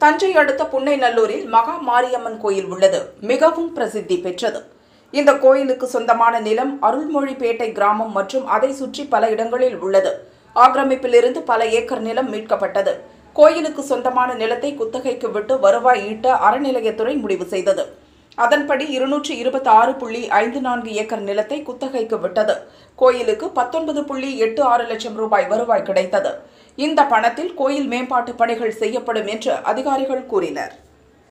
தஞ்சை அடுத்த புன்னைநல்லூரில் மகா மாரியம்மன் கோயில் உள்ளது மிகவும் பிரசித்தி பெற்றது இந்த கோயிலுக்கு சொந்தமான நிலம் அருள்மொழிப்பேட்டை கிராமம் மற்றும் அதை சுற்றி பல இடங்களில் உள்ளது ஆக்கிரமிப்பிலிருந்து பல ஏக்கர் நிலம் மீட்கப்பட்டது கோயிலுக்கு சொந்தமான நிலத்தை குத்தகைக்கு விட்டு வருவாய் ஈட்ட அறநிலையத்துறை முடிவு செய்தது அதன்படி இருநூற்றி இருபத்தி ஆறு புள்ளி ஐந்து நான்கு ஏக்கர் நிலத்தை குத்தகைக்கு விட்டது கோயிலுக்கு பத்தொன்பது புள்ளி எட்டு ஆறு லட்சம் ரூபாய் வருவாய் கிடைத்தது இந்த பணத்தில் கோயில் மேம்பாட்டு பணிகள் செய்யப்படும் என்று அதிகாரிகள் கூறினர்